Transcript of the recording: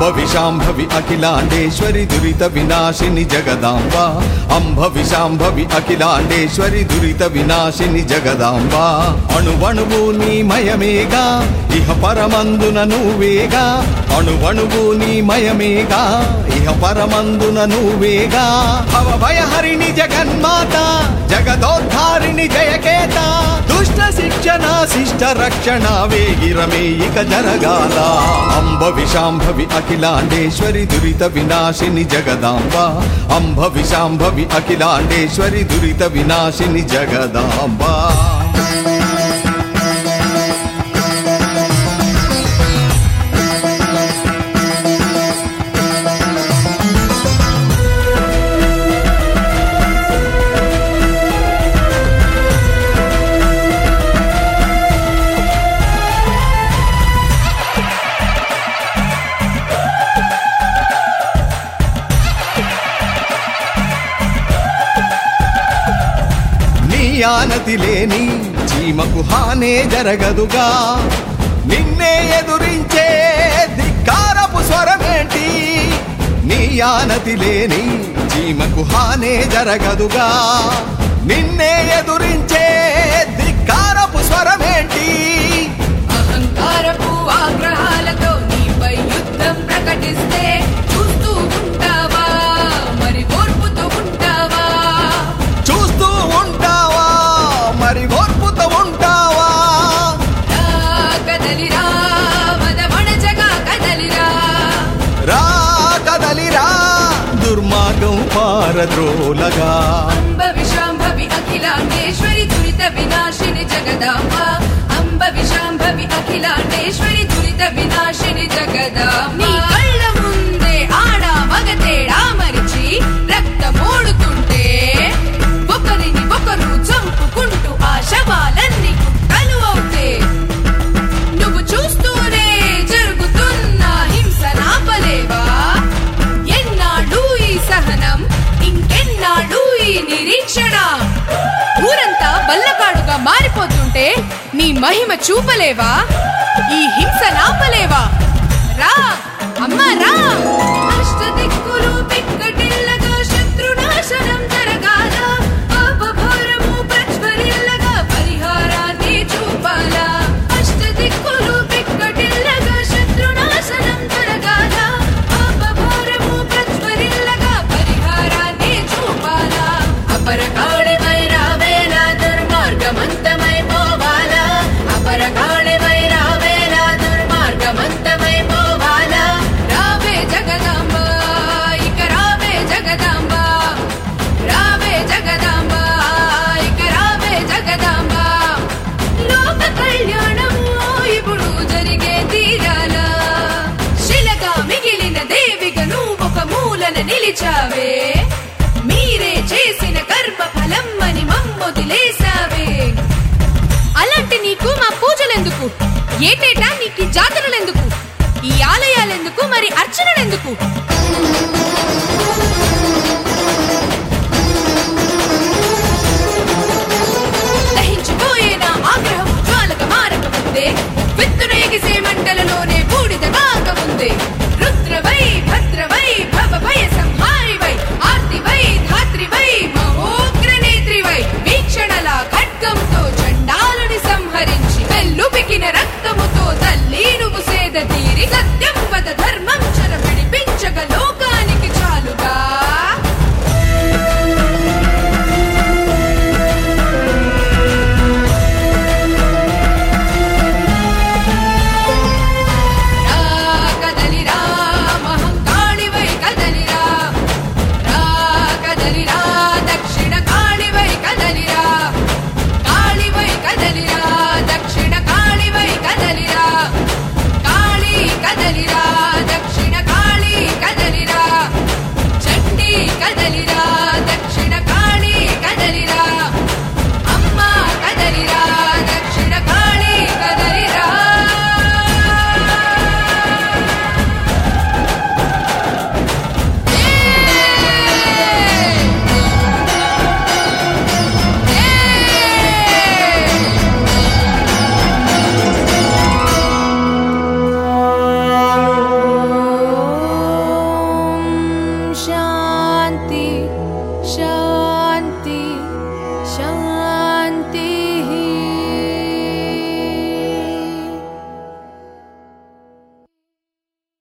విశాంభవి అఖిలాండేశ్వరి దురిత వినాశిని జగదాంబ అంబ విశాంభవి అఖిలాండేశ్వరి దురిత వినాశిని జగదాంబ అణువణువు నీ మయమేగా ఇహ పరమందున నువ్వేగా అణువణువు నీ మయమేగా ఇహ పరమందున నువ్వేగా భవభయహరిణి జగన్మాత జగదోద్ధారిణి జయకేత దుష్ట శిక్షణ శిష్ట రక్షణ వేగిరమే ఇక జరగాల అంబ విశాంభవి అఖిలాండేశ్వరి దురిత వినాశిని జగదాంబ అంబ విశాంభవి అఖిలాండేశ్వరి దురిత వినాశిని జగదాంబ నీ ఆనతి లేని చీమకు హానే జరగదుగా నిన్నే ఎదురించే ధిక్కారపు స్వరమేంటి నీ ఆనతి లేని చీమకు హానే జరగదుగా నిన్నే ఎదురించే ధిక్కారపు స్వరమేంటి అహంకారపు ఆగ్రహాలతో నీపై యుద్ధం ప్రకటిస్తే చూస్తూ ఉంటావా మరి ఓర్పుతూ ఉంటావా చూస్తూ ఉంటావా మరి ఓర్పుతో ఉంటావా రా కదలిరా మదమణచగా కదలిరా రా కదలిరా దుర్మార్గం పారద్రోలగా అంబ విశాంభవి అఖిలాండేశ్వరి దురిత వినాశిని జగదాంబ అంబ విశాంభవి అఖిలాండేశ్వరి దురిత వినాశిని జగదాంబ నీ కళ్ళ ముందే ఆడ మగ తేడా మరిచి రక్తమోడుతుంటే ఒకరిని ఒకరు చంపుకుంటూ ఆ శవాలన్నీ కుట్టలు అవుతే నువ్వు చూస్తూనే జరుగుతున్న హింస నాపలేవా ఎన్నాడు ఈ సహనం ఇంకెన్నాడు ఈ నిరీక్షణ ఊరంతా బల్లకాడుగా మారిపోతుంటే నీ మహిమ చూపలేవా ఈ హింస నాపలేవా రా అమ్మా రా అష్టదిక్కులు పిక్కటిల్లగా శత్రునాశనం జరగాల పాపభారము ప్రజ్వరిల్లగా పరిహారాన్ని చూపాలా అష్టదిక్కులు పిక్కటిల్లగా శత్రునాశనం జరగాల పాపభారము ప్రజ్వరిల్లగా పరిహారాన్ని చూపాలా అపరకాళివై రావేలా దుర్మార్గమంతమై పోవాలా అపరకాళివై రావేలా దుర్మార్గమంతమై పోవాలా రావే జగదాంబ ఇక రావే జగదాంబ రావే జగదాంబ ఇక రావే జగదాంబ లోక కళ్యాణము ఇప్పుడు జరిగే తీరాల శిలగా మిగిలిన దేవిగా నువ్వు ఒక మూలన నిలిచావే మీరే చేసిన కర్మ ఫలం అని మమ్మొదిలేసావే అలాంటి నీకు మా పూజలెందుకు ఏటేటా నీకు ఈ జాతరలెందుకు ఈ ఆలయాలెందుకు మరి అర్చనలెందుకు